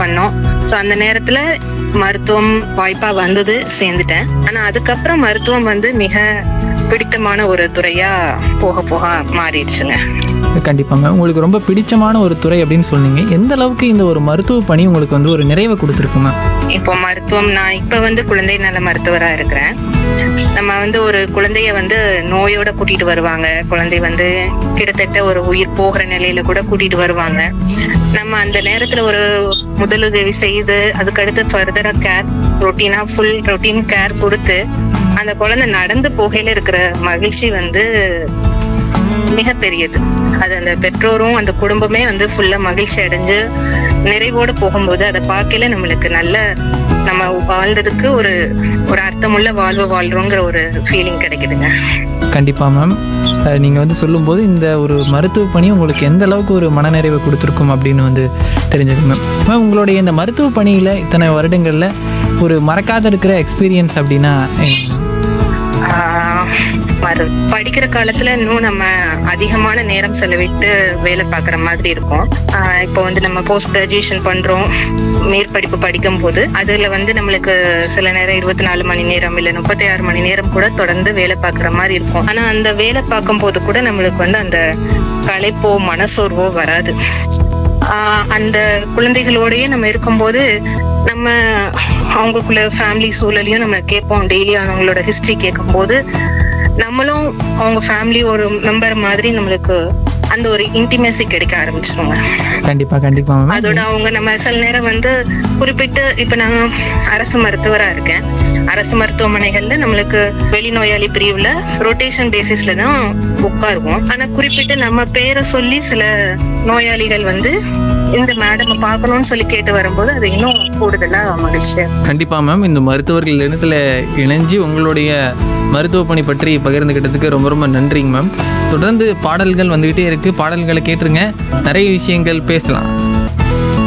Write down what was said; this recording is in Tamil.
பண்ணோம் ஸோ அந்த நேரத்துல மருத்துவம் வாய்ப்பா வந்தது சேர்ந்துட்டேன் ஆனா அதுக்கப்புறம் மருத்துவம் வந்து மிக பிடித்தமான ஒரு துறையா போக போக மாறிடுச்சுங்க கண்டிப்பாங்க உங்களுக்கு ரொம்ப பிடிச்சமான ஒரு துறை அப்படின்னு சொன்னீங்க எந்த அளவுக்கு இந்த ஒரு மருத்துவ பணி உங்களுக்கு வந்து ஒரு நிறைவை கொடுத்துருக்குங்க இப்போ மருத்துவம் நான் இப்ப வந்து குழந்தை நல மருத்துவரா இருக்கிறேன் நம்ம வந்து ஒரு குழந்தைய வந்து நோயோட கூட்டிட்டு வருவாங்க குழந்தை வந்து கிட்டத்தட்ட ஒரு உயிர் போகிற நிலையில கூட கூட்டிட்டு வருவாங்க நம்ம அந்த நேரத்துல ஒரு முதலுதவி செய்து அதுக்கடுத்து ஃபர்தரா கேர் ரொட்டீனா ஃபுல் ரொட்டீன் கேர் கொடுத்து அந்த குழந்தை நடந்து போகையில இருக்கிற மகிழ்ச்சி வந்து மிக பெரியது அது அந்த பெற்றோரும் அந்த குடும்பமே வந்து ஃபுல்லா மகிழ்ச்சி அடைஞ்சு நிறைவோட போகும்போது அதை பார்க்கல நம்மளுக்கு நல்ல நம்ம வாழ்ந்ததுக்கு ஒரு ஒரு அர்த்தமுள்ள வாழ்வு வாழ்றோங்கிற ஒரு ஃபீலிங் கிடைக்குதுங்க கண்டிப்பாக மேம் நீங்கள் வந்து சொல்லும்போது இந்த ஒரு மருத்துவ பணி உங்களுக்கு எந்த அளவுக்கு ஒரு மனநிறைவை கொடுத்துருக்கும் அப்படின்னு வந்து தெரிஞ்சது மேம் மேம் உங்களுடைய இந்த மருத்துவ பணியில் இத்தனை வருடங்களில் ஒரு மறக்காத இருக்கிற எக்ஸ்பீரியன்ஸ் அப்படின்னா என்ன? ஆஹ் மறு படிக்கிற காலத்துல இன்னும் நம்ம அதிகமான நேரம் செலவிட்டு வேலை பார்க்குற மாதிரி இருக்கும் ஆஹ் இப்போ வந்து நம்ம போஸ்ட் கிராஜுவேஷன் பண்றோம் மேற்படிப்பு படிக்கும் போது அதுல வந்து நம்மளுக்கு சில நேரம் இருபத்தி நாலு மணி நேரம் இல்ல முப்பத்தி ஆறு மணி நேரம் கூட தொடர்ந்து வேலை பார்க்குற மாதிரி இருக்கும் ஆனா அந்த வேலை பார்க்கும் போது கூட நம்மளுக்கு வந்து அந்த களைப்போ மனசோர்வோ வராது ஆஹ் அந்த குழந்தைகளோடயே நம்ம இருக்கும்போது நம்ம அவங்களுக்குள்ள ஃபேமிலி சூழலையும் நம்ம கேட்போம் டெய்லி அவங்களோட ஹிஸ்டரி கேட்கும்போது நம்மளும் அவங்க ஃபேமிலி ஒரு மெம்பர் மாதிரி நம்மளுக்கு அந்த ஒரு இன்டிமேசி கிடைக்க ஆரம்பிச்சிருங்க கண்டிப்பாக கண்டிப்பாக மேம் அதோட அவங்க நம்ம சில நேரம் வந்து குறிப்பிட்டு இப்ப நான் அரசு மருத்துவரா இருக்கேன் அரசு மருத்துவமனைகள்ல நம்மளுக்கு வெளிநோயாளி பிரிவுல ரொட்டேஷன் பேசிஸ்ல தான் உட்காருவோம் ஆனா குறிப்பிட்டு நம்ம பேரை சொல்லி சில நோயாளிகள் வந்து இந்த மேடம் பார்க்கணும்னு சொல்லி கேட்டு வரும்போது அது இன்னும் கூடுதலா மகிழ்ச்சியா இருக்கும். கண்டிப்பாக மேம் இந்த மருத்துவர்கள் இனத்தில் இணைஞ்சு உங்களுடைய மருத்துவ பணி பற்றி பகிர்ந்துக்கிட்டதுக்கு ரொம்ப ரொம்ப நன்றிங்க மேம் தொடர்ந்து பாடல்கள் வந்துக்கிட்டே இருக்குது பாடல்களை கேட்டுருங்க நிறைய விஷயங்கள் பேசலாம்